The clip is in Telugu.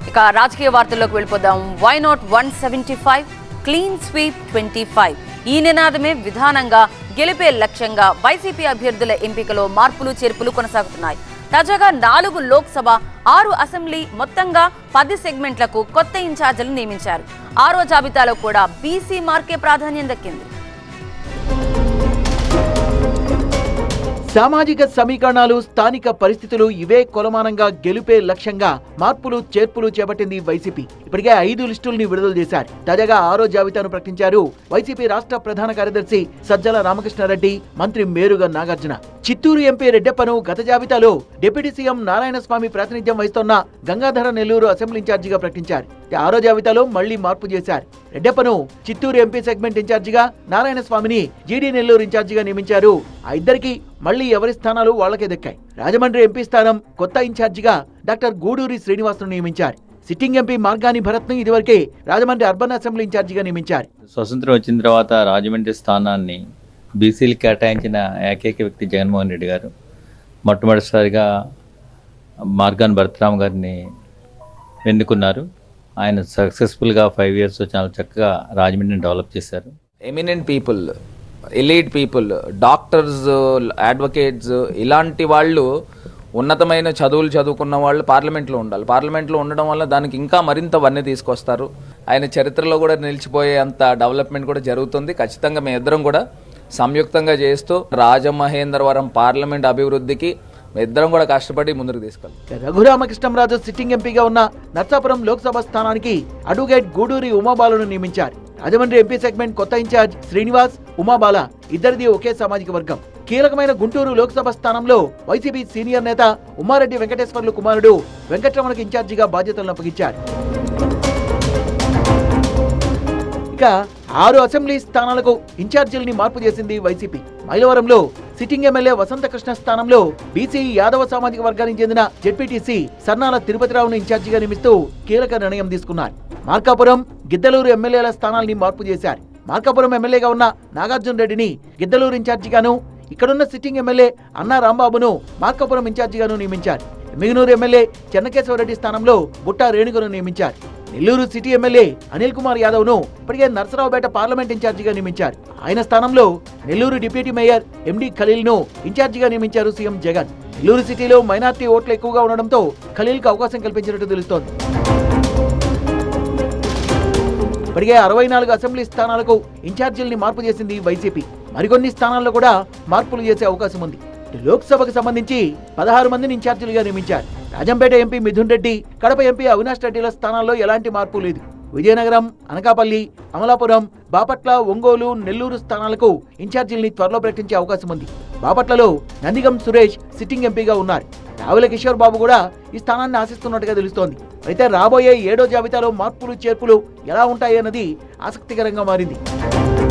ఇక రాజకీయ వార్తల్లోకి వెళ్ళిపోదాం why not one seventy five clean sweep twenty five ఈ నినాదమే విధానంగా గెలిపే లక్ష్యంగా వైసీపీ అభ్యర్థుల ఎంపికలో మార్పులు చేర్పులు కొనసాగుతున్నాయి తాజాగా నాలుగు లోక్సభ ఆరు అసెంబ్లీ మొత్తంగా పది సెగ్మెంట్లకు కొత్త ఇన్ఛార్జీలు నియమించారు ఆరో జాబితాలో కూడా బీసీ మార్కే ప్రాధాన్యం దక్కింది సామాజిక సమీకరణాలు స్థానిక పరిస్థితులు ఇవే కొలమానంగా గెలుపే లక్ష్యంగా మార్పులు చేర్పులు చేపట్టింది వైసీపీ ఇప్పటికే ఐదు లిస్టుల్ని విడుదల చేశారు తాజాగా ఆరో జాబితాను ప్రకటించారు వైసీపీ రాష్ట్ర ప్రధాన కార్యదర్శి సజ్జల రామకృష్ణారెడ్డి మంత్రి మేరుగ నాగార్జున చిత్తూరు ఎంపీ రెడ్డప్పను గత జాబితాలో డిప్యూటీ సీఎం నారాయణస్వామి ప్రాతినిధ్యం వహిస్తోన్న గంగాధర నెల్లూరు అసెంబ్లీ ఇన్ఛార్జిగా ప్రకటించారు ఆరో జాబితాలో మళ్లీ మార్పు చేశారు రెడ్డప్పను చిత్తూరు ఎంపీ సెగ్మెంట్ ఇన్ఛార్జిగా నారాయణస్వామిని జీడీ నెల్లూరు ఇన్ఛార్జిగా నియమించారు ఆ ఇద్దరికి మళ్లీ ఎవరి స్థానాలు వాళ్లకే దక్కాయి రాజమండ్రి ఎంపీ స్థానం కొత్త ఇన్ఛార్జిగా డాక్టర్ గూడూరి శ్రీనివాసును నియమించారు సిట్టింగ్ ఎంపీ మార్గాని భరత్ ను ఇదివరకే రాజమండ్రి అర్బన్ అసెంబ్లీ ఇన్ఛార్జిగా నియమించారు స్వతంత్రం వచ్చిన తర్వాత రాజమండ్రి స్థానాన్ని బీసీలు కేటాయించిన ఏకైక వ్యక్తి జగన్మోహన్ రెడ్డి గారు మొట్టమొదటిసారిగా మార్గాన్ భరతరామ్ గారిని ఎన్నుకున్నారు ఆయన సక్సెస్ఫుల్గా ఫైవ్ ఇయర్స్ చాలా చక్కగా రాజమండ్రిని డెవలప్ చేశారు eminent people elite people doctors advocates ఇలాంటి వాళ్ళు ఉన్నతమైన చదువులు చదువుకున్న వాళ్ళు పార్లమెంట్లో ఉండాలి పార్లమెంట్లో ఉండడం వల్ల దానికి ఇంకా మరింత వన్నె తీసుకొస్తారు ఆయన చరిత్రలో కూడా నిలిచిపోయే అంత డెవలప్మెంట్ కూడా జరుగుతుంది ఖచ్చితంగా మేము ఇద్దరం కూడా సంయుక్తంగా చేస్తూ రాజమహేంద్రవరం పార్లమెంట్ అభివృద్ధికి మేము ఇద్దరం కూడా కష్టపడి ముందుకు తీసుకెళ్తాం రఘురామకృష్ణంరాజు సిట్టింగ్ ఎంపీగా ఉన్న నర్సాపురం లోక్సభ స్థానానికి అడ్వకేట్ గూడూరి ఉమాబాలను నియమించారు రాజమండ్రి ఎంపీ సెగ్మెంట్ కొత్త ఇన్ఛార్జ్ శ్రీనివాస్ ఉమాబాల ఇద్దరిది ఒకే సామాజిక వర్గం కీలకమైన గుంటూరు లోక్సభ స్థానంలో వైసీపీ సీనియర్ నేత ఉమారెడ్డి వెంకటేశ్వర్లు కుమారుడు వెంకట్రమణకు ఇన్ఛార్జిగా బాధ్యతలను అప్పగించారు ఇక ఆరు అసెంబ్లీ స్థానాలకు ఇన్ఛార్జీలని మార్పు చేసింది వైసీపీ మైలవరంలో సిట్టింగ్ ఎమ్మెల్యే వసంతకృష్ణ స్థానంలో బీసీ యాదవ సామాజిక వర్గానికి చెందిన జెడ్పీటీసీ సన్నాల తిరుపతిరావును ఇన్ఛార్జిగా నియమిస్తూ కీలక నిర్ణయం తీసుకున్నారు మార్కాపురం గిద్దలూరు ఎమ్మెల్యేల స్థానాల్ని మార్పు చేశారు మార్కాపురం ఎమ్మెల్యేగా ఉన్న నాగార్జున రెడ్డిని గిద్దలూరు ఇన్ఛార్జిగాను ఇక్కడున్న సిట్టింగ్ ఎమ్మెల్యే అన్నా రాంబాబును మార్కాపురం ఇన్ఛార్జిగాను నియమించారు మిగునూరు ఎమ్మెల్యే చెన్నకేశ్వరరెడ్డి స్థానంలో బుట్టా రేణుకను నియమించారు నెల్లూరు సిటీ ఎమ్మెల్యే అనిల్ కుమార్ యాదవ్ ను ఇప్పటికే నర్సరావుపేట పార్లమెంట్ ఇన్ఛార్జిగా నియమించారు ఆయన స్థానంలో Nellore deputy mayor MD Khaleel ను ఇన్ఛార్జిగా నియమించారు సీఎం జగన్ నెల్లూరు సిటీలో మైనార్టీ ఓట్లు ఎక్కువగా ఉండడంతో ఖలీల్ కు అవకాశం కల్పించినట్టు తెలుస్తోంది ఇప్పటికే అరవై నాలుగు అసెంబ్లీ స్థానాలకు ఇన్ఛార్జీల్ని మార్పు చేసింది వైసీపీ మరికొన్ని స్థానాల్లో కూడా మార్పులు చేసే అవకాశం ఉంది ఇటు లోక్సభకు సంబంధించి పదహారు మందిని ఇన్ఛార్జీలుగా నియమించారు రాజంపేట ఎంపీ మిథున్ రెడ్డి కడప ఎంపీ అవినాష్ రెడ్డిల స్థానాల్లో ఎలాంటి మార్పు లేదు విజయనగరం అనకాపల్లి అమలాపురం బాపట్ల ఒంగోలు నెల్లూరు స్థానాలకు ఇన్ఛార్జీల్ని త్వరలో ప్రకటించే అవకాశం ఉంది బాపట్లలో నందిగం సురేష్ సిట్టింగ్ ఎంపీగా ఉన్నారు రావుల కిషోర్ బాబు కూడా ఈ స్థానాన్ని ఆశిస్తున్నట్టుగా తెలుస్తోంది అయితే రాబోయే ఏడో జాబితాలో మార్పులు చేర్పులు ఎలా ఉంటాయి అన్నది ఆసక్తికరంగా మారింది